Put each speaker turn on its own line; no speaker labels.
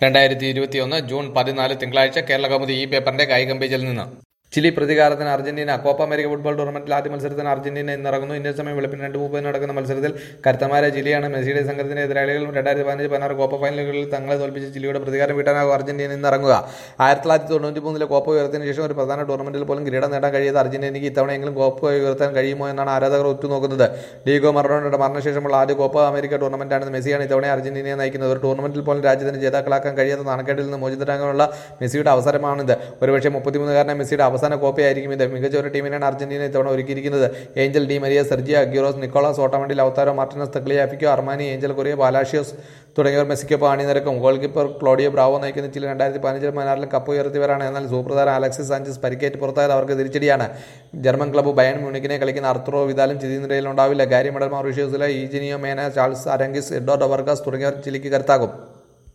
രണ്ടായിരത്തി ഇരുപത്തിയൊന്ന് ജൂൺ പതിനാല് തിങ്കളാഴ്ച കേരള കൗമുദി ഈ പേപ്പറിന്റെ കായികം പേജിൽ നിന്ന് ചിലി പ്രതികാരത്തിന് അർജന്റീന കോപ്പ അമേരിക്ക ഫുട്ബോൾ ടൂർണമെന്റിൽ ആദ്യ മത്സരത്തിന് അർജന്റീന ഇന്നിറങ്ങുന്നു ഇന്ത്യൻ സമയം വെളുപ്പിന് രണ്ട് മുപ്പതിന് നടക്കുന്ന മത്സരത്തിൽ കരുത്തമാര ചിലിയാണ് മെസ്സിയുടെ സംഘത്തിന്റെ എതിരാളികളും രണ്ടായിരത്തി പതിനഞ്ച് പതിനാറ് കോപ്പ ഫൈനലുകളിൽ തങ്ങളെ തോൽപ്പിച്ച് ചിലിയുടെ പ്രതികാരം വീട്ടാനാകും അർജന്റീന ഇന്നിറങ്ങുക ആയിരത്തി തൊള്ളായിരത്തി തൊണ്ണൂറ്റി മൂന്നിലെ കോപ്പ ഉയർത്തിയതിനു ശേഷം ഒരു പ്രധാന ടൂർണമെന്റിൽ പോലും കിരീടം നേടാൻ കഴിയാത്ത അർജന്റീനയ്ക്ക് ഇത്തവണയെങ്കിലും കോപ്പ ഉയർത്താൻ കഴിയുമോ എന്നാണ് ആരാധകർ ഉറ്റുനോക്കുന്നത് ഡീഗോ മറഡോണയുടെ മരണശേഷമുള്ള ആദ്യ കോപ്പ അമേരിക്ക ടൂർണമെന്റാണ് മെസ്സിയാണ് ഇത്തവണ അർജന്റീനയെ നയിക്കുന്നത് ഒരു ടൂർണമെന്റിൽ പോലും രാജ്യത്തിന് ജേതാക്കളാക്കാൻ കഴിയാത്ത നാണക്കേടിൽ നിന്ന് മോചിതരാകാനുള്ള മെസ്സിയുടെ അവസരമാണിത് ഒരുപക്ഷെ മുപ്പത്തിമൂന്നുകാരനെ മെസ്സിയുടെ അവസാന കോപ്പയായിരിക്കും ഇത് മികച്ച ഒരു ടീമിനാണ് അർജന്റീന ഇത്തവണ ഒരുക്കിയിരിക്കുന്നത് Angel Di Maria Sergio Aguero Nicolas Otamendi Lautaro Martinez Tagliafico Armani Angel Correa Palacios തുടങ്ങിയവർ മെസ്സിക്കൊപ്പം അണിനിരക്കും ഗോൾ കീപ്പർ ക്ലോഡിയോ ബ്രാവോ നയിക്കുന്ന ചില രണ്ടായിരത്തി പതിനഞ്ചിലും പതിനാറിലും കപ്പ് ഉയർത്തിയവരാണ് എന്നാൽ സൂപ്രധാന അലക്സിസ് സാഞ്ചസ് പരിക്കേറ്റ് പുറത്തായത് അവർക്ക് തിരിച്ചടിയാണ് ജർമ്മൻ ക്ലബ്ബ് ബയൺ മ്യൂണിക്കിനെ കളിക്കുന്ന അർത്തുറോ വിതാലും ചിതിനിരയിൽ ഉണ്ടാവില്ല ഗാരി മെഡൽ മൗറീഷ്യസിലെ ഈജിനിയോ മേന ചാൾസ് അരങ്കിസ് എഡോ ഡവർഗാസ് തുടങ്ങിയവർ ചിലിക്ക് കരുത്താകും